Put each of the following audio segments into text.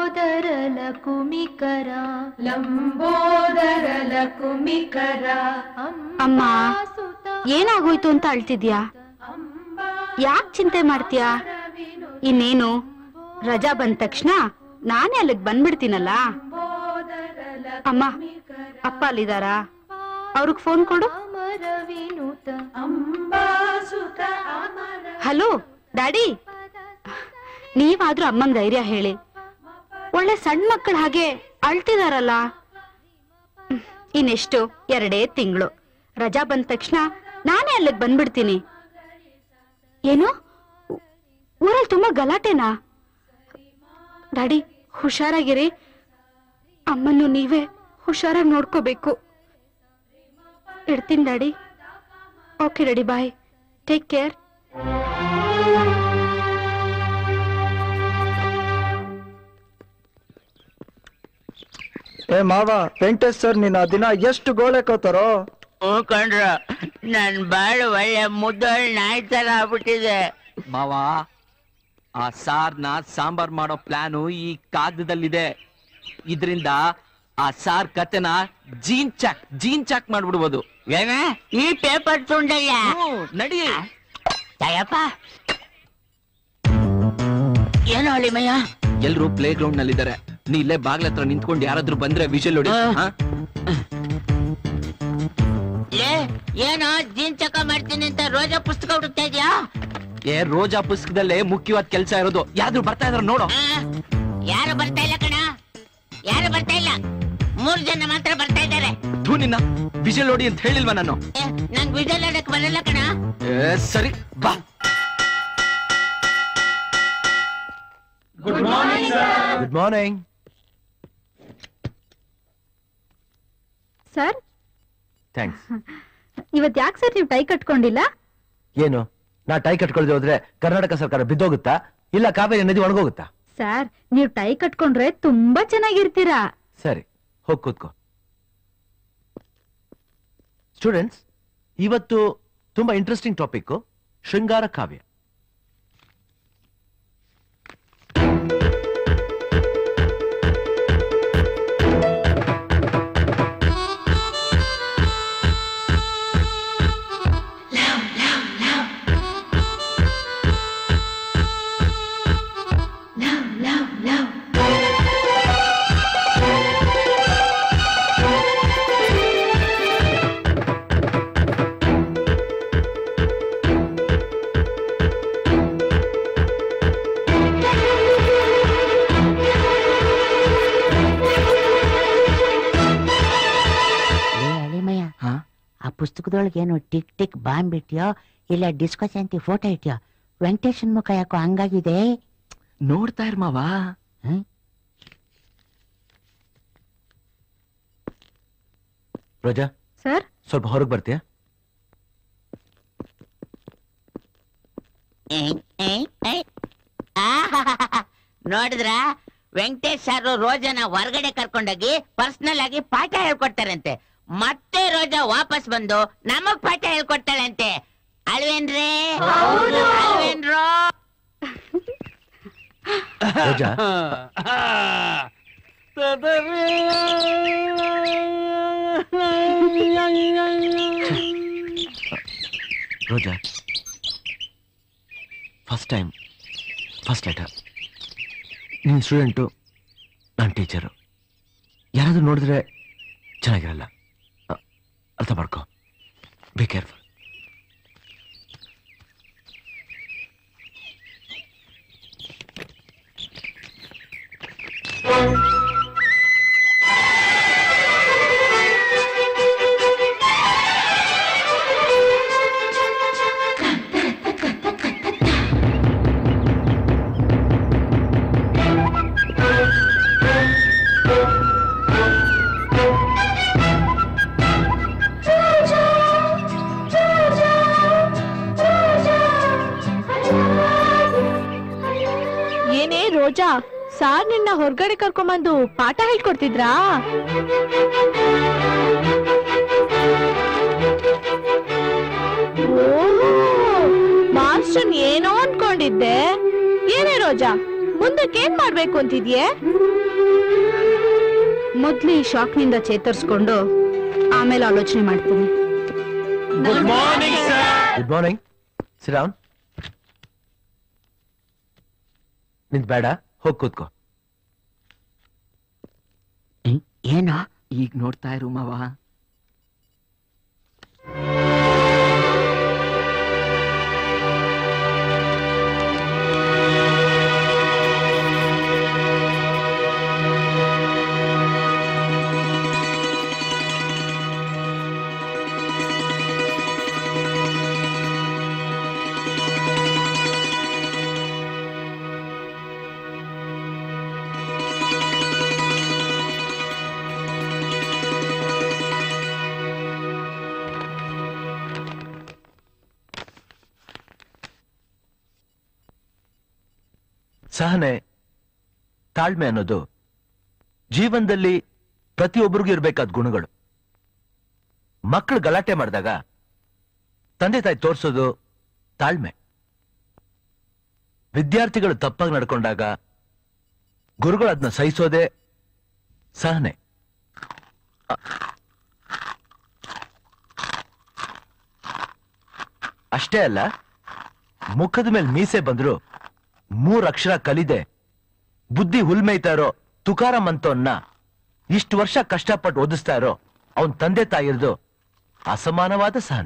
ಲಂಬೋದರಲ ಕುಮಿಕರ ಲಂಬೋದರಲ ಕುಮಿಕರ ಅಮ್ಮ ಏನಾಗೋಯ್ತು ಅಂತ ಅಳ್ತಿದ್ಯಾ ಯಾಕ್ ಚಿಂತೆ ಮಾಡ್ತೀಯಾ ಇನ್ನೇನು ರಜಾ ಬಂದ ತಕ್ಷಣ ನಾನೇ ಅಲ್ಲಿಗ್ ಬಂದ್ಬಿಡ್ತೀನಲ್ಲ ಅಮ್ಮ ಅಪ್ಪ ಅಲ್ಲಿದಾರಾ ಅವ್ರಿಗೆ ಫೋನ್ ಕೊಡು ಅಮರವಿನುತ ಅಂಬಾಸುತ ಅಮರ ಹಲೋ ಡ್ಯಾಡಿ ನೀವಾದ್ರೂ ಅಮ್ಮನ್ ಧೈರ್ಯ ಹೇಳಿ ಒಳ್ಳೆ ಸಣ್ಣ ಮಕ್ಕಳ ಹಾಗೆ ಅಳ್ತಿದಾರಲ್ಲ ಹ್ಮ್, ಇನ್ನೆಷ್ಟು ಎರಡೇ ತಿಂಗಳು ರಜಾ ಬಂದ ತಕ್ಷಣ ನಾನೇ ಅಲ್ಲಿಗೆ ಬಂದ್ಬಿಡ್ತೀನಿ ಏನು ಊ- ಊರಲ್ಲಿ ತುಂಬಾ ಗಲಾಟೆನಾ ಡ್ಯಾಡಿ ಹುಷಾರಾಗಿರಿ ಅಮ್ಮನ್ನು ನೀವೇ ಹುಷಾರಾಗಿ ನೋಡ್ಕೋಬೇಕು ಇಡ್ತೀನಿ daddy okay ready bye take care ಏ ಮಾವ ವೆಂಕಟೇಶ್ ಸರ್ ನೀನ್ ಆ ದಿನ ಎಷ್ಟು ಗೋಳೆ ಕೋತಾರೋ ಹ್ಞೂ ಕಣ್ರ ನನ್ ಬಾಳು ಒಳ್ಳೆ ಮುದ್ದಳ್ ನಾಯಿ ತರ ಆಗ್ಬಿಟ್ಟಿದೆ ಮಾವ ಆ ಸಾರ್ನ ಸಾಂಬಾರ್ ಮಾಡೋ ಪ್ಲಾನು ಈ ಕಾಗದದಲ್ಲಿದೆ ಇದರಿಂದ ಆ ಸಾರ್ ಕತೆನ ಜೀನ್ ಚಾಕ್ ಜೀನ್ ಚಾಕ್ ಮಾಡ್ಬಿಡ್ಬೋದು ಏನ ಈ ಪೇಪರ್ ತುಂಡಯ್ಯ ಹ್ಮ್, ನಡಿ ತಯಪ್ಪ ಏನು ಹಳಿಮಯ್ಯ ಎಲ್ರು ಪ್ಲೇ ಗ್ರೌಂಡ್ ನಲ್ಲಿದ್ದಾರೆ ನೀ ಇಲ್ಲೇ ಬಾಗ್ಲ ಹತ್ರ ನಿಂತ್ಕೊಂಡು ಯಾರಾದ್ರೂ ಬಂದ್ರೆ ವಿಷಲ್ ಹೊಡಿ ಆ. ಹಾ? ಏ ಏನೋ ಜೀನ್ ಚಕ ಮಾಡ್ತೀನಿ ಅಂತ ರೋಜಾ ಪುಸ್ತಕ ಹುಡುಕ್ತಾ ಇದ್ಯಾ ಏ ರೋಜಾ ಪುಸ್ತಕದಲ್ಲೇ ಮುಖ್ಯವಾದ ಕೆಲಸ ಇರೋದು ಯಾರು ಬರ್ತಾ ಇದಾರ ನೋಡು ಆ? ಯಾರು ಬರ್ತಾ ಇಲ್ಲ ಕಣ ಯಾರು ಬರ್ತಾ ಇಲ್ಲ ಮೂರ್ ಜನ ಮಾತ್ರ ಬರ್ತಾ ಇದ್ದಾರೆ ಥೂ ನಿನ್ನ ವಿಷಲ್ ಹೊಡಿ ಅಂತ ಹೇಳಿಲ್ವಾ ನಾನು ಏ, ನಂಗ್ ವಿಜಲ್ ಆಡಕ್ ಬರಲ್ಲ ಕಣ ಏ ಸರಿ ಬಾ ಗುಡ್ ಮಾರ್ನಿಂಗ್ ಸರ್ ಥ್ಯಾಂಕ್ಸ್ ಇವತ್ ಯಾಕೆ ಸರ್ ನೀವು ಟೈ ಕಟ್ಕೊಂಡಿಲ್ಲ ಏನು ನಾ ಟೈ ಕಟ್ಕೊಳ್ದೆ ಹೋದ್ರೆ ಕರ್ನಾಟಕ ಸರ್ಕಾರ ಬಿದ್ದೋಗುತ್ತಾ ಇಲ್ಲ ಕಾವೇರಿ ನದಿ ಒಣಗೋಗುತ್ತಾ ಸರ್ ನೀವು ಟೈ ಕಟ್ಕೊಂಡ್ರೆ ತುಂಬಾ ಚೆನ್ನಾಗಿರ್ತೀರಾ ಸರಿ ಹೋಗ್ ಕೂತ್ಕೋ ಸ್ಟೂಡೆಂಟ್ಸ್ ಇವತ್ತು ತುಂಬಾ ಇಂಟ್ರೆಸ್ಟಿಂಗ್ ಟಾಪಿಕ್ ಶೃಂಗಾರ ಕಾವ್ಯ ಏ ಹಳಿಮಯ್ಯ ಹಾ? ಆ ಪುಸ್ತಕದೊಳಗೆ ಏನು ಟಿಕ್ ಟಿಕ್ ಬಾಂಬ್ ಇಟ್ಯೋ ಇಲ್ಲ ಡಿಸ್ಕೋ ಶಾಂತಿ ಫೋಟೋ ಇಟ್ಯೋ ವೆಂಕಟೇಶನ್ ಮುಖ ಯಾಕೋ ಹಂಗಾಗಿದೆ ನೋಡ್ತಾ ಇರ್ ಮಾವ ರೋಜಾ ಸರ್ ಸ್ವಲ್ಪ ಹೊರಗೆ ಬರ್ತೀಯಾ ನೋಡಿದ್ರ ವೆಂಕಟೇಶ್ ಸರ್ ರೋಜನ ಹೊರಗಡೆ ಕರ್ಕೊಂಡೋಗಿ ಪರ್ಸನಲ್ ಆಗಿ ಪಾಠ ಹೇಳ್ಕೊಡ್ತಾರಂತೆ ಮತ್ತೆ ರೋಜಾ ವಾಪಸ್ ಬಂದು ನಮಗ್ ಪಾಠ ಹೇಳ್ಕೊಡ್ತಾಳಂತೆ ಅಲ್ವೇನ್ರಿ ಅಲ್ವೇನ್ರೋ Roja Roja first time first letter ನಿನ್ನ ಸ್ಟೂಡೆಂಟು ನನ್ನ ಟೀಚರು ಯಾರಾದ್ರೂ ನೋಡಿದ್ರೆ ಚೆನ್ನಾಗಿರಲ್ಲ ಅ- ಅರ್ಥ ಮಾಡ್ಕೋ ಬಿ ಕೇರ್ಫುಲ್ ಏನೇ ರೋಜಾ ಸಾರ್ ನಿನ್ನ ಹೊರಗಡೆ ಕರ್ಕೊಂಬಂದು ಪಾಠ ಹೇಳ್ಕೊಡ್ತಿದ್ರಾ ಮಾಸ್ಟರ್ ಏನೋ ಅನ್ಕೊಂಡಿದ್ದೆ ಏನೇ ರೋಜಾ ಮುಂದಕ್ಕೆ ಏನ್ ಮಾಡ್ಬೇಕು ಅಂತಿದ್ಯೆ ಮೊದ್ಲು ಈ ಶಾಕ್ನಿಂದ ಚೇತರಿಸ್ಕೊಂಡು ಆಮೇಲೆ ಆಲೋಚನೆ ಮಾಡ್ತೀನಿ ಗುಡ್ ಮಾರ್ನಿಂಗ್ ಸಿರಾನ್ ನಿಂತ್ ಬೇಡ ಹೋಗ್ ಕೂತ್ಕೋ ಹ್ಮ್, ಏನೋ ಈಗ ನೋಡ್ತಾ ಇರು ಮಾವ ಸಹನೆ ತಾಳ್ಮೆ ಅನ್ನೋದು ಜೀವನದಲ್ಲಿ ಪ್ರತಿಯೊಬ್ಬರಿಗೂ ಇರ್ಬೇಕಾದ ಗುಣಗಳು ಮಕ್ಕಳು ಗಲಾಟೆ ಮಾಡಿದಾಗ ತಂದೆ ತಾಯಿ ತೋರ್ಸೋದು ತಾಳ್ಮೆ ವಿದ್ಯಾರ್ಥಿಗಳು ತಪ್ಪಾಗಿ ನಡ್ಕೊಂಡಾಗ ಗುರುಗಳು ಅದನ್ನ ಸಹಿಸೋದೇ ಸಹನೆ ಅ- ಅಷ್ಟೇ ಅಲ್ಲ ಮುಖದ ಮೇಲೆ ಮೀಸೆ ಬಂದ್ರು ಮೂರ್ ಅಕ್ಷರ ಕಲಿದೆ ಬುದ್ಧಿ ಹುಲ್ಮೇಯ್ತಾ ಇರೋ ತುಕಾರಾಮ್ ಅಂತವನ್ನ ಇಷ್ಟು ವರ್ಷ ಕಷ್ಟಪಟ್ಟು ಓದಿಸ್ತಾ ಇರೋ ಅವನ್ ತಂದೆ ತಾಯಿರ್ದು ಅಸಮಾನವಾದ ಸಹನ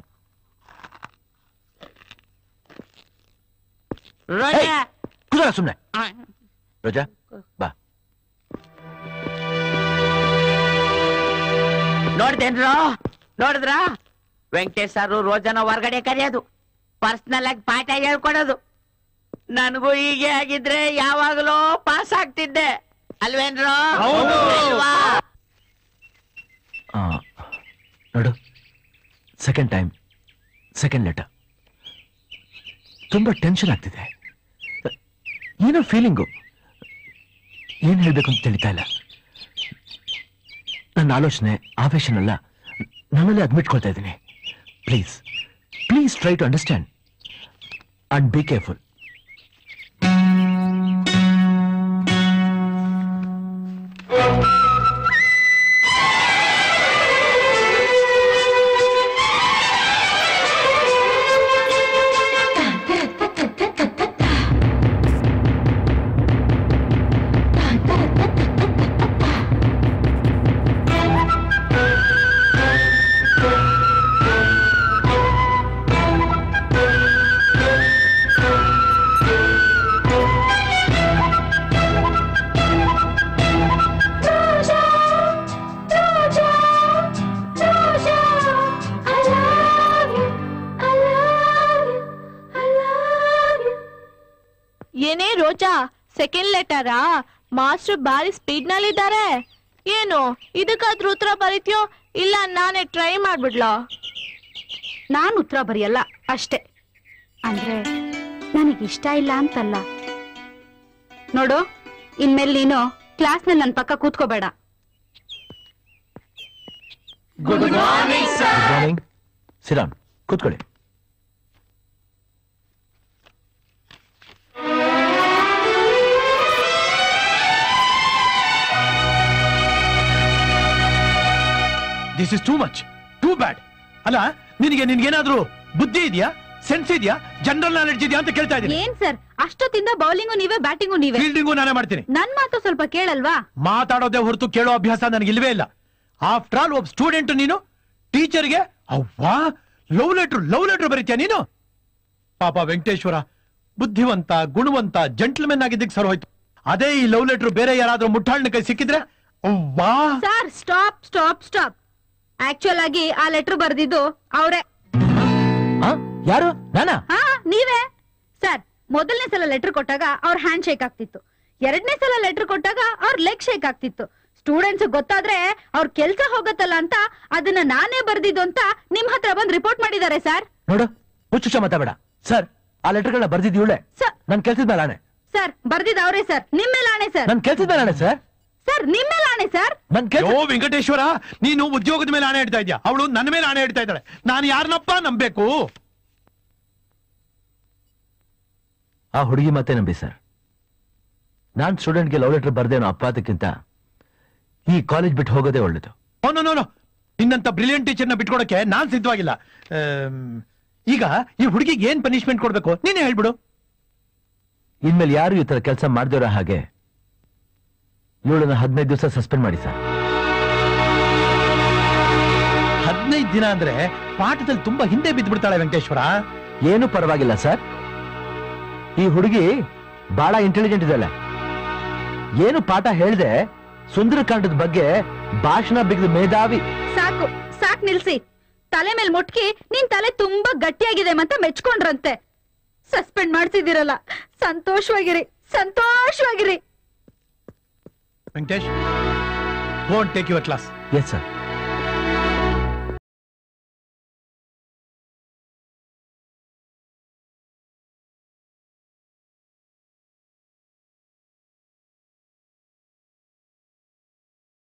ರೋಜಾ ಕುದರ ಸುಮ್ನೆ ರೋಜಾ ಬಾ ನೋಡ್ದೇನ್ರೋ ನೋಡಿದ್ರ ವೆಂಕಟೇಶ್ ಸರ್ ರೋಜನ ಹೊರಗಡೆ ಕರೆಯೋದು ಪರ್ಸನಲ್ ಆಗಿ ಪಾಠ ಹೇಳ್ಕೊಡೋದು ನನಗೂ ಹೀಗೆ ಆಗಿದ್ರೆ ಯಾವಾಗಲೂ ಪಾಸ್ ಆಗ್ತಿದ್ದೆ ಅಲ್ವೇನ್ರೋ ಅಲ್ವಾ? ಆ, ನೋಡು ಸೆಕೆಂಡ್ ಟೈಮ್ ಸೆಕೆಂಡ್ ಲೆಟರ್ ತುಂಬಾ ಟೆನ್ಷನ್ ಆಗ್ತಿದೆ ಏನೋ ಫೀಲಿಂಗು ಏನ್ ಹೇಳ್ಬೇಕು ಅಂತ ತಿಳಿತಾ ಇಲ್ಲ ನನ್ನ ಆಲೋಚನೆ ಆವೇಶನಲ್ಲ ನನ್ನಲ್ಲಿ ಅದ್ಮಿಟ್ಕೊಳ್ತಾ ಇದ್ದೀನಿ please please try to understand and be careful ಏನೇ ರೋಜಾ ಸೆಕೆಂಡ್ ಲೆಟರಾ ಮಾಸ್ಟರ್ ಬಾರಿ ಸ್ಪೀಡ್ ನಲ್ಲಿದ್ದಾರೆ ಏನು ಇದಕ್ಕಾದ್ರೂ ಉತ್ತರ ಬರೀತ್ಯೋ ಇಲ್ಲ ನಾನೇ ಟ್ರೈ ಮಾಡ್ಬಿಡ್ಲಾ ನಾನು ಉತ್ತರ ಬರೆಯಲ್ಲ ಅಷ್ಟೇ ಅಂದ್ರೆ ನನಗಿಷ್ಟ ಇಲ್ಲ ಅಂತಲ್ಲ ನೋಡು ಇನ್ಮೇಲೆ ನೀನು ಕ್ಲಾಸ್ನಲ್ಲಿ ನನ್ನ ಪಕ್ಕ ಕೂತ್ಕೋಬೇಡ ಗುಡ್ ಮಾರ್ನಿಂಗ್ ಸಿರಾಮ್ ಕೂತ್ಕೊಳ್ಳಿ this is too much too bad ಅಲ್ಲ ನಿನಗೆ ನಿನ್ಗೇನಾದ್ರೂ ಬುದ್ಧಿ ಇದೆಯಾ ಸೆನ್ಸ್ ಇದೆಯಾ ಜನರಲ್ ನಾಲೆಡ್ಜ್ ಇದೆಯಾ ಅಂತ ಕೇಳ್ತಾ ಇದ್ದೀನಿ ಏನ್ ಸರ್ ಅಷ್ಟೊತ್ತಿಂದ ಬೌಲಿಂಗು ನೀವೇ ಬ್ಯಾಟಿಂಗು ನೀವೇ ಫೀಲ್ಡಿಂಗು ನಾನೇ ಮಾಡ್ತೀನಿ ನನ್ ಮಾತು ಸ್ವಲ್ಪ ಕೇಳಲ್ವಾ ಮಾತಾಡೋದೇ ಹೊರತು ಕೇಳೋ ಅಭ್ಯಾಸ ನನಗೆ ಇಲ್ವೇ ಇಲ್ಲ ಆಫ್ಟರ್ ಆಲ್ ಒಬ್ಬ ಸ್ಟೂಡೆಂಟ್ ನೀನು ಟೀಚರ್ಗೆ ಅವ್ವಾ ಲವ್ ಲೆಟ್ರ್ ಲವ್ ಲೆಟ್ರ್ ಬರೀತ್ಯಾ ನೀನು ಪಾಪ ವೆಂಕಟೇಶ್ವರ ಬುದ್ಧಿವಂತ ಗುಣವಂತ ಜೆಂಟ್ಲ್ಮೆನ್ ಆಗಿದ್ದಕ್ಕೆ ಸರ್ ಹೋಯ್ತು ಅದೇ ಈ ಲವ್ ಲೆಟ್ರ್ ಬೇರೆ ಯಾರಾದ್ರೂ ಮುಟ್ಟಾಳ್ನ ಕೈ ಸಿಕ್ಕಿದ್ರೆ ಅವ್ವಾ sir stop stop stop actual ಆಗಿ ಆ ಲೆಟರ್ ಬರ್ದಿದ್ದು ಅವರೇ ಆ? ಯಾರು ನಾನಾ ಹಾ ನೀವೇ ಸರ್ ಮೊದಲನೇ ಸಲ ಲೆಟರ್ ಕೊಟ್ಟಾಗ ಅವ್ರ ಹ್ಯಾಂಡ್ ಶೇಕ್ ಆಗ್ತಿತ್ತು ಎರಡನೇ ಸಲ ಲೆಟರ್ ಕೊಟ್ಟಾಗ ಅವ್ರ ಲೆಗ್ ಶೇಕ್ ಆಗ್ತಿತ್ತು ಸ್ಟೂಡೆಂಟ್ಸ್ ಗೊತ್ತಾದ್ರೆ ಅವ್ರ ಕೆಲ್ಸ ಹೋಗತ್ತಲ್ಲ ಅಂತ ಅದನ್ನ ನಾನೇ ಬರ್ದಿದ್ದು ಅಂತ ನಿಮ್ ಹತ್ರ ಬಂದ್ ರಿಪೋರ್ಟ್ ಮಾಡಿದ್ದಾರೆ ಸರ್ ನೋಡು ಹುಚ್ಚುಚ್ಚ ಮಾತಾಬೇಡ ಸರ್ ಆ ಲೆಟರ್ಗಳನ್ನ ಬರ್ದಿದ್ದು ಇವಳೆ ಸರ್ ನನ್ ಕೆಲ್ಸದ ಮೇಲೆ ಆಣೆ ಸರ್ ಬರ್ದಿದ್ದು ಅವರೇ ಸರ್ ನಿಮ್ಮೇಲೆ ಆಣೆ ಸರ್ ನನ್ ಕೆಲ್ಸದ ಮೇಲೆ ಆಣೆ ಸರ್ ಸರ್ ನಿಮ್ಮೇಲೆ ಆಣೆ ಸರ್ ನನ್ ಕೆಲ್ಸ ಯೋ ವೆಂಕಟೇಶ್ವರ ನೀನು ಉದ್ಯೋಗದ ಮೇಲೆ ಆಣೆ ಇಡ್ತಾ ಇದ್ಯಾ ಅವಳು ನನ್ನ ಮೇಲೆ ಆಣೆ ಇಡ್ತಾ ಇದ್ದಾಳೆ ನಾನು ಯಾರನ್ನಪ್ಪ ನಂಬೇಕು ಆ ಹುಡುಗಿ ಮತ್ತೆ ನಂಬಿ ಸರ್ ನಾನ್ ಸ್ಟೂಡೆಂಟ್ಗೆ ಲವ್ ಲೆಟರ್ ಬರ್ದೇನೋ ಅಪ್ಪಾತಕ್ಕಿಂತ ಈ ಕಾಲೇಜ್ ಬಿಟ್ಟು ಹೋಗೋದೇ ಒಳ್ಳೇದು ಓ ನೋ ನೋ ನಿನ್ನಂತ ಬ್ರಿಲಿಯಂಟ್ ಟೀಚರ್ನ ಬಿಟ್ಕೊಡಕ್ಕೆ ನಾನ್ ಸಿದ್ಧವಾಗಿಲ್ಲ ಆಮ್, ಈಗ ಈ ಹುಡುಗಿಗೆ ಏನ್ ಪನಿಷ್ಮೆಂಟ್ ಕೊಡ್ಬೇಕು ನೀನೇ ಹೇಳ್ಬಿಡು ಇನ್ಮೇಲೆ ಯಾರು ಈ ತರ ಕೆಲಸ ಮಾಡ್ದಿರೋ ಹಾಗೆ ಇವಳನ್ನ ಹದಿನೈದು ದಿವಸ ಸಸ್ಪೆಂಡ್ ಮಾಡಿ ಸರ್ ಹದಿನೈದು ದಿನ ಅಂದ್ರೆ ಪಾಠದಲ್ಲಿ ತುಂಬಾ ಹಿಂದೆ ಬಿದ್ದ್ಬಿಡ್ತಾಳೆ ವೆಂಕಟೇಶ್ವರ ಏನು ಪರವಾಗಿಲ್ಲ ಸರ್ ಈ ಹುಡುಗಿ ಬಹಳ ಇಂಟೆಲಿಜೆಂಟ್ ಇದಲ್ಲ ಏನು ಪಾಠ ಹೇಳ್ದೆ ಸುಂದರಕಾಂಡದ ಬಗ್ಗೆ ಭಾಷಣ ಬಿಗಿದ ಮೇಧಾವಿ ಸಾಕು ಸಾಕ್ ನಿಲ್ಸಿ ತಲೆ ಮೇಲೆ ಮುಟ್ಕಿ ನಿನ್ ತಲೆ ತುಂಬಾ ಗಟ್ಟಿಯಾಗಿದೆ ಅಂತ ಮೆಚ್ಕೊಂಡ್ರಂತೆ ಸಸ್ಪೆಂಡ್ ಮಾಡ್ತಿದ್ದೀರಲ್ಲ ಸಂತೋಷವಾಗಿರಿ ಸಂತೋಷವಾಗಿರಿ Venkatesh take your class yes sir